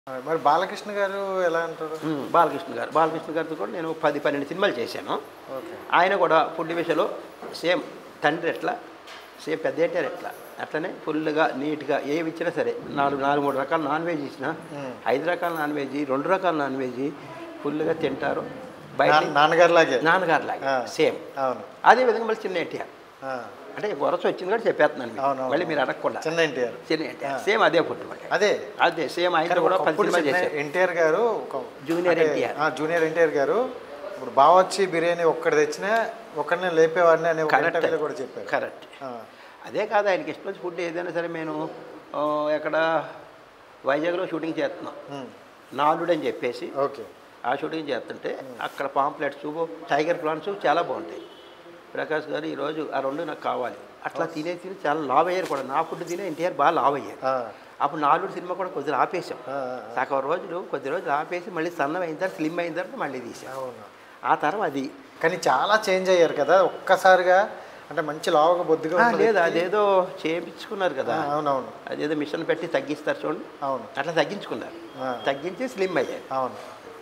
ఆ, మరి బాలకృష్ణ గారు ఎలా అంటారు ఉమ్, బాలకృష్ణ గారు బాలకృష్ణ గారితో కూడా నేను పది పన్నెండు సినిమాలు చేశాను ఓకే ఆయన కూడా ఫుడ్ విషయంలో సేమ్ తండ్రి ఎట్లా సేమ్ పెద్ద ఎన్టీఆర్ ఎట్లా అట్లనే ఫుల్గా నీట్గా ఏవి ఇచ్చినా సరే నాలుగు నాలుగు మూడు రకాల నాన్ వెజ్ ఇచ్చినా ఐదు రకాల నాన్ వెజ్ రెండు రకాల నాన్ వెజ్ ఫుల్గా తింటారు బయట నాన్న- నాన్నగారు లాగే నాన్నగారు లాగా ఆ. సేమ్ అవును అదే విధంగా మళ్ళీ చిన్న ఎన్టీఆర్ ఆ, అంటే వరస వచ్చింది కూడా చెప్పేస్తున్నాను మీకు. అవునవును. మళ్ళీ మీరు అడగకుండా చిన్న ఎన్టీఆర్ చిన్న ఎన్టీఆర్ సేమ్ అదే ఫుడ్ మాట అదే అదే సేమ్ ఆయన కూడా పది సినిమాలు చేశారు ఎన్టీఆర్ గారు ఒక జూనియర్ అంటే, ఎన్టీఆర్. ఆ, జూనియర్ ఎన్టీఆర్ గారు ఇప్పుడు బావచ్చి బిర్యానీ ఒక్కటి తెచ్చినా ఒక్కడినే లేపేవాడిని అనే ఒక కరెక్ట్ ఇంటర్వ్యూలో కూడా చెప్పారు కరెక్ట్ ఆ, అదే కాదు ఆయనకి ఇష్టం వచ్చి ఫుడ్ ఏదైనా సరే నేను ఆ, ఎక్కడ వైజాగ్లో షూటింగ్ చేస్తున్నాం ఉమ్, నాలుడు అని చెప్పేసి ఓకే ఆ షూటింగ్ చేస్తుంటే అక్కడ పాంప్లెట్స్ టైగర్ ప్లాంట్స్ చాలా బాగుంటాయి ప్రకాష్ గారు ఈరోజు ఆ రెండు నాకు కావాలి అట్లా తినే తిని చాలా లావ్ అయ్యారు కూడా నా ఫుడ్ తినే ఎన్టీఆర్ బాగా లావ్ అయ్యారు ఆ, అప్పుడు నాలుగు సినిమా కూడా కొద్దిగా ఆపేసాం ఆ, సగం రోజులు కొద్ది రోజులు ఆపేసి మళ్ళీ సన్నం అయిన తర్వాత స్లిమ్ అయిన తర్వాత మళ్ళీ తీసాం అవును ఆ తర్వాత అది కానీ చాలా చేంజ్ అయ్యారు కదా ఒక్కసారిగా అంటే మంచి లావుగా బొద్దుగా ఆ, ఉన్న లేదు వ్యక్తి- అదేదో చేయించుకున్నారు కదా ఆ, అవునవును అదేదో మిషన్ పెట్టి తగ్గిస్తారు చూడండి అవును అట్లా తగ్గించుకున్నారు ఆ. తగ్గించి స్లిమ్ అయ్యారు అవును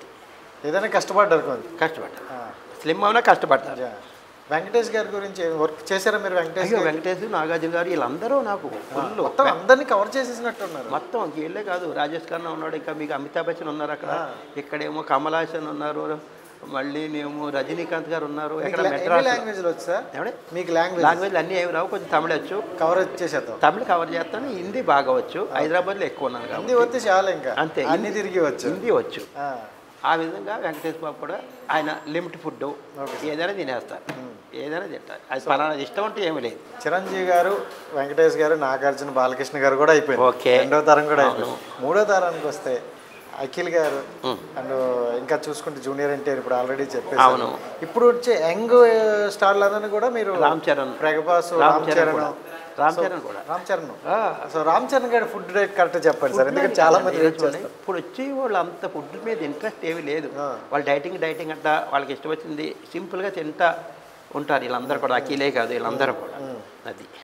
ఏదైనా కష్టపడ్డారు కొంచెం కష్టపడ్డారు ఆ, స్లిమ్ అవునా కష్టపడ్డారు యా. వెంకటేష్ గారి గురించి వర్క్ చేశారా మీరు వెంకటేష్ అయ్యో గారి? వెంకటేష్ నాగార్జున గారు వీళ్ళందరూ నాకు ఫుల్ మొత్తం అందరినీ కవర్ చేసేసినట్టున్నారు మొత్తం వీళ్ళే కాదు రాజేష్ ఖన్నా ఉన్నాడు ఇంకా మీకు అమితాబ్ బచ్చన్ ఉన్నారు అక్కడ ఇక్కడేమో కమల్ హాసన్ ఉన్నారు మళ్ళీ నేమో రజనీకాంత్ గారు ఉన్నారు మీకు ఎక్కడ లా- ఎన్ని మెడ్రాస్ లాంగ్వేజ్లు వచ్చా ఏమంటే మీకు లాంగ్వేజ్ లాంగ్వేజ్ అన్నీ ఏమి రావు కొంచెం తమిళ వచ్చు కవర్ చేసేద్దాం తమిళ కవర్ చేస్తాను హిందీ బాగా వచ్చు హైదరాబాద్లో ఎక్కువ ఉన్నాను హిందీ కాబట్టి వస్తే చాలా ఇంకా అంతే అన్ని తిరిగి వచ్చు హిందీ వచ్చు ఆ, ఆ విధంగా వెంకటేష్ బాబు కూడా ఆయన లిమిట్ ఫుడ్ ఏదైనా తినేస్తారు ఏదైనా తింటారు అది పలానా ఇష్టం అంటే ఏమీ లేదు చిరంజీవి గారు వెంకటేష్ గారు నాగార్జున బాలకృష్ణ గారు కూడా అయిపోయింది ఓకే. రెండో తరం కూడా అవును. అయిపోయింది మూడో తరానికి వస్తే అఖిల్ గారు అండ్ ఇంకా చూసుకుంటే జూనియర్ ఎన్టీఆర్ ఇప్పుడు ఆల్రెడీ చెప్పేసి అవును. ఇప్పుడు వచ్చే యంగ్ స్టార్లందరినీ కూడా మీరు రామ్ చరణ్. ప్రభాస్ రామ్ రామ్ చరణ్ చరణ్ కూడా. రామ్ చరణ్ కూడా. రామ్ చరణ్ ఆ. సో రామ్ చరణ్ గారి ఫుడ్ డైట్ కరెక్ట్ చెప్పండి సార్ ఎందుకంటే చాలా మంది వెయిట్ చూడండి, చేస్తారు ఇప్పుడు వచ్చి వాళ్ళు అంత ఫుడ్ మీద ఇంట్రెస్ట్ ఏమీ లేదు ఆ. వాళ్ళు డైటింగ్ డైటింగ్ అంట వాళ్ళకి ఇష్టం వచ్చింది సింపుల్గా తింటా ఉంటారు వీళ్ళందరూ కూడా అఖిలే కాదు వీళ్ళందరూ కూడా అది